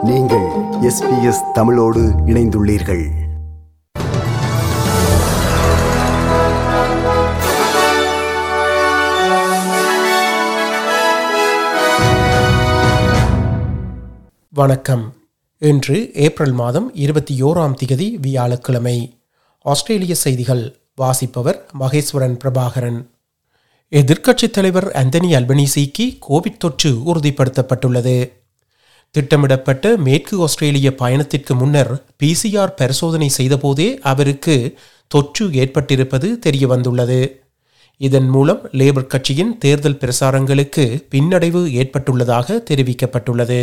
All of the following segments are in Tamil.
நீங்கள் எஸ்பிஎஸ் தமிழோடு இணைந்துள்ளீர்கள் வணக்கம் இன்று ஏப்ரல் மாதம் இருபத்தி ஓராம் திகதி வியாழக்கிழமை ஆஸ்திரேலிய செய்திகள் வாசிப்பவர் மகேஸ்வரன் பிரபாகரன் எதிர்க்கட்சித் தலைவர் அந்தனி அல்பனீசிக்கு கோவிட் தொற்று உறுதிப்படுத்தப்பட்டுள்ளது திட்டமிடப்பட்ட மேற்கு ஆஸ்திரேலிய பயணத்திற்கு முன்னர் பிசிஆர் பரிசோதனை செய்தபோதே அவருக்கு தொற்று ஏற்பட்டிருப்பது தெரியவந்துள்ளது இதன் மூலம் லேபர் கட்சியின் தேர்தல் பிரசாரங்களுக்கு பின்னடைவு ஏற்பட்டுள்ளதாக தெரிவிக்கப்பட்டுள்ளது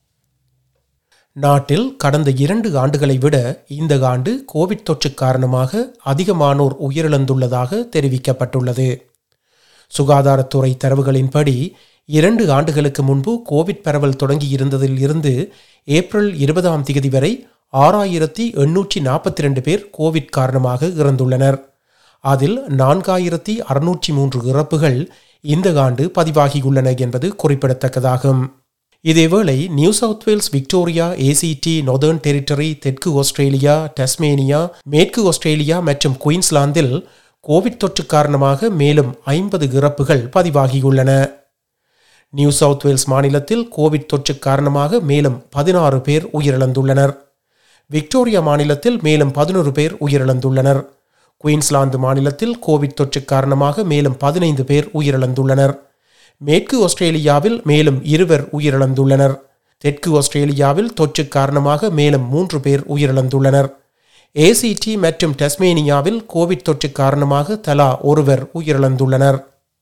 நாட்டில் கடந்த இரண்டு ஆண்டுகளை விட இந்த ஆண்டு கோவிட் தொற்று காரணமாக அதிகமானோர் உயிரிழந்துள்ளதாக தெரிவிக்கப்பட்டுள்ளது சுகாதாரத்துறை தரவுகளின்படி இரண்டு ஆண்டுகளுக்கு முன்பு கோவிட் பரவல் தொடங்கியிருந்ததில் இருந்து ஏப்ரல் இருபதாம் தேதி வரை ஆறாயிரத்தி எண்ணூற்றி நாற்பத்தி ரெண்டு பேர் கோவிட் காரணமாக இறந்துள்ளனர் அதில் நான்காயிரத்தி அறுநூற்றி மூன்று இறப்புகள் இந்த ஆண்டு பதிவாகியுள்ளன என்பது குறிப்பிடத்தக்கதாகும் இதேவேளை New South Wales Victoria ACT Northern Territory தெற்கு ஆஸ்திரேலியா டஸ்மேனியா மேற்கு ஆஸ்திரேலியா மற்றும் குயின்ஸ்லாந்தில் கோவிட் தொற்று காரணமாக மேலும் ஐம்பது இறப்புகள் பதிவாகியுள்ளன நியூ சவுத் வேல்ஸ் மாநிலத்தில் கோவிட் தொற்று காரணமாக மேலும் பதினாறு பேர் உயிரிழந்துள்ளனர் விக்டோரியா மாநிலத்தில் மேலும் பதினொரு பேர் உயிரிழந்துள்ளனர் குயின்ஸ்லாந்து மாநிலத்தில் கோவிட் தொற்று காரணமாக மேலும் பதினைந்து பேர் உயிரிழந்துள்ளனர் மேற்கு ஆஸ்திரேலியாவில் மேலும் இருவர் உயிரிழந்துள்ளனர் தெற்கு ஆஸ்திரேலியாவில் தொற்று காரணமாக மேலும் மூன்று பேர் உயிரிழந்துள்ளனர் ஏசிடி மற்றும் டஸ்மேனியாவில் கோவிட் தொற்று காரணமாக தலா ஒருவர் உயிரிழந்துள்ளனர்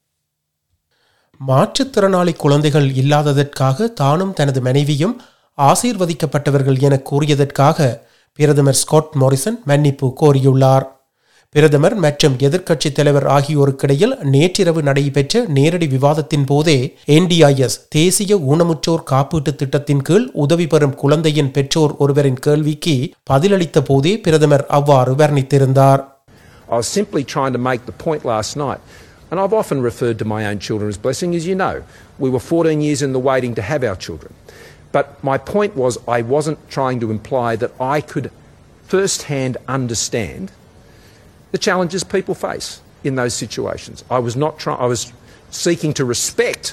மாற்றுத்திறனாளி குழந்தைகள் இல்லாததற்காக தானும் தனது மனைவியும் ஆசீர்வதிக்கப்பட்டவர்கள் என கூறியதற்காக பிரதமர் ஸ்காட் மோரிசன் மன்னிப்பு கோரியுள்ளார் பிரதமர் மற்றும் எதிர்க்கட்சித் தலைவர் ஆகியோருக்கிடையில் நேற்றிரவு நடைபெற்ற நேரடி விவாதத்தின் போதே என்டிஐஎஸ் தேசிய ஊனமுற்றோர் காப்பீட்டுத் திட்டத்தின் கீழ் உதவி பெறும் குழந்தையின் பெற்றோர் ஒருவரின் கேள்விக்கு பதிலளித்த போதே பிரதமர் அவ்வாறு வர்ணித்திருந்தார் I was simply trying to make the point last night, and I've often referred to my own children as blessing, as you know. We were 14 years in the waiting to have our children. But my point was, I wasn't trying to imply that I could firsthand understand the challenges people face in those situations. I was not trying, I was seeking to respect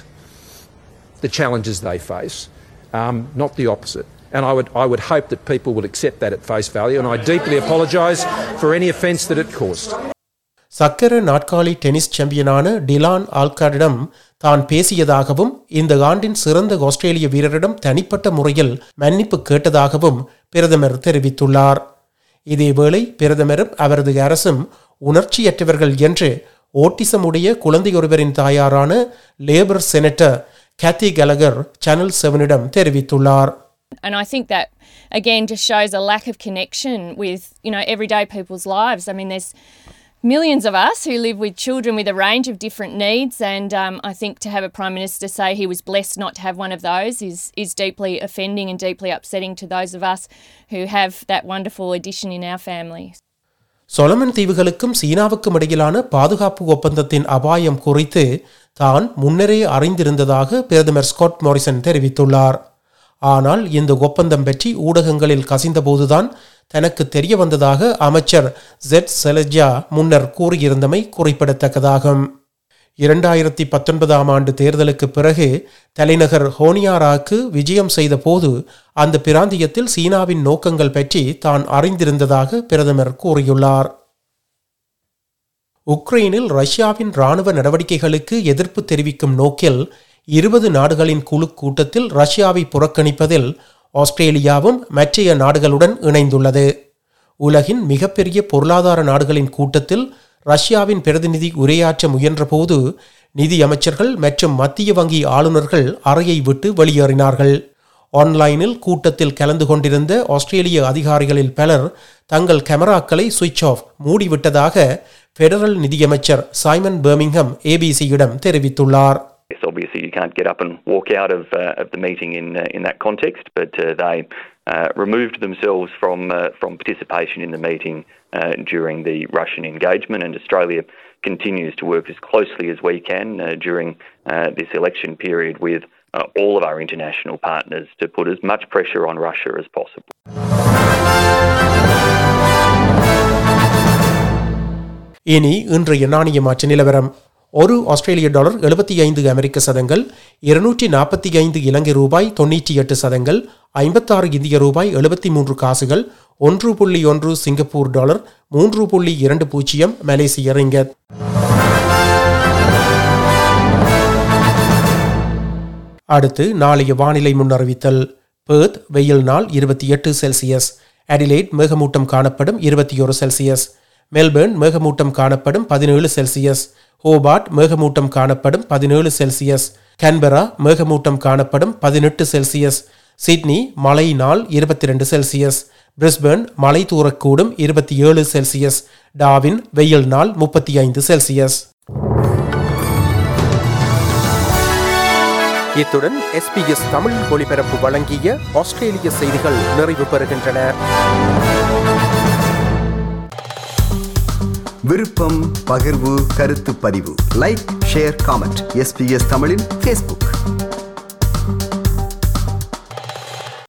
the challenges they face, um, not the opposite. And I would, I would hope that people would accept that at face value, and I deeply apologise for any offence that it caused. சக்கர நாட்காலி டென்னிஸ் சாம்பியனான டிலான் ஆல்காரிடம் தான் பேசியதாகவும் இந்த ஆண்டின் சிறந்த ஆஸ்திரேலிய வீரரிடம் தனிப்பட்ட முறையில் மன்னிப்பு கேட்டதாகவும் பிரதமர் தெரிவித்துள்ளார் இதேவேளை பிரதமரும் அவரது அரசும் உணர்ச்சியற்றவர்கள் என்று ஓட்டிசமுடைய குழந்தையொருவரின் தாயாரான Labor senator Kathy Gallagher channel செவனிடம் தெரிவித்துள்ளார் And I think that again just shows a lack of connection with you know everyday people's lives. I mean, there's millions of us who live with children with a range of different needs, and um, I think to have a prime minister say he was blessed not to have one of those is is deeply offending and deeply upsetting to those of us who have that wonderful addition in our family. Solomon தீவுகளுக்கும் சீனாவுக்கும் இடையிலான பாதுகாப்பு ஒப்பந்தத்தின் அபாயம் குறித்து தான் முன்னரே அறிந்திருந்ததாக பிரதமர் ஸ்காட் மோரிசன் தெரிவித்துள்ளார் ஆனால் இந்த ஒப்பந்தம் பற்றி ஊடகங்களில் கசிந்தபோதுதான் தனக்கு தெரிய வந்ததாக அமைச்சர் ஜெட் செலஜா முன்னர் கூறியிருந்தமை குறிப்பிடத்தக்கதாகும் இரண்டாயிரத்தி பத்தொன்பதாம் ஆண்டு தேர்தலுக்கு பிறகு தலைநகர் ஹோனியாராக்கு விஜயம் செய்த போது அந்த பிராந்தியத்தில் சீனாவின் நோக்கங்கள் பற்றி தான் அறிந்திருந்ததாக பிரதமர் கூறியுள்ளார் உக்ரைனில் ரஷ்யாவின் ராணுவ நடவடிக்கைகளுக்கு எதிர்ப்பு தெரிவிக்கும் நோக்கில் இருபது நாடுகளின் குழு கூட்டத்தில் ரஷ்யாவை புறக்கணிப்பதில் ஆஸ்திரேலியாவும் மற்றைய நாடுகளுடன் இணைந்துள்ளது உலகின் மிகப்பெரிய பொருளாதார நாடுகளின் கூட்டத்தில் ரஷ்யாவின் பிரதிநிதி உரையாற்ற முயன்றபோது நிதி அமைச்சர்கள் மற்றும் மத்திய வங்கி ஆளுநர்கள் அறையை விட்டு வெளியேறினார்கள் ஆன்லைனில் கூட்டத்தில் கலந்து கொண்டிருந்த ஆஸ்திரேலிய அதிகாரிகளில் பலர் தங்கள் கேமராக்களை சுவிட்ச் ஆஃப் மூடிவிட்டதாக பெடரல் நிதியமைச்சர் சைமன் பர்மிங்ஹம் ஏபிசியிடம் தெரிவித்துள்ளார் Yes, obviously you can't get up and walk out of uh, of the meeting in uh, in that context, but uh, they uh, removed themselves from uh, from participation in the meeting uh, during the Russian engagement, and Australia continues to work as closely as we can uh, during uh, this election period with uh, all of our international partners to put as much pressure on Russia as possible. இனி இன்றைய நாணய மாற்று நிலவரம் ஒரு ஆஸ்திரேலிய டாலர் எழுபத்தி ஐந்து அமெரிக்க சதங்கள் இருநூற்றி நாற்பத்தி ஐந்து இலங்கை ரூபாய் தொண்ணூற்றி எட்டு சதங்கள் ஐம்பத்தாறு இந்திய ரூபாய் எழுபத்தி மூன்று காசுகள் ஒன்று புள்ளி ஒன்று சிங்கப்பூர் டாலர் மூன்று புள்ளி இரண்டு பூஜ்ஜியம் மலேசிய ரிங்கத் அடுத்து நாளைய வானிலை முன்னறிவித்தல் பேர்த் வெயில் நாள் இருபத்தி எட்டு செல்சியஸ் அடிலைட் மேகமூட்டம் காணப்படும் இருபத்தி ஒரு செல்சியஸ் மெல்பர்ன் மேகமூட்டம் காணப்படும் பதினேழு செல்சியஸ் ஹோபார்ட் மேகமூட்டம் காணப்படும் பதினேழு செல்சியஸ் கன்பரா மேகமூட்டம் காணப்படும் பதினெட்டு செல்சியஸ் சிட்னி மழை நாள் இருபத்தி ரெண்டு செல்சியஸ் பிரிஸ்பர்ன் மழை தூரக்கூடும் இருபத்தி ஏழு செல்சியஸ் டாவின் வெயில் நாள் முப்பத்தி ஐந்து செல்சியஸ் இத்துடன் எஸ்பிஎஸ் தமிழ் ஒளிபரப்பு வழங்கிய ஆஸ்திரேலிய செய்திகள் நிறைவு பெறுகின்றன விருப்பம் பகிர்வு கருத்து பதிவு லைக் ஷேர் காமெண்ட் எஸ்பிஎஸ் தமிழின் ஃபேஸ்புக்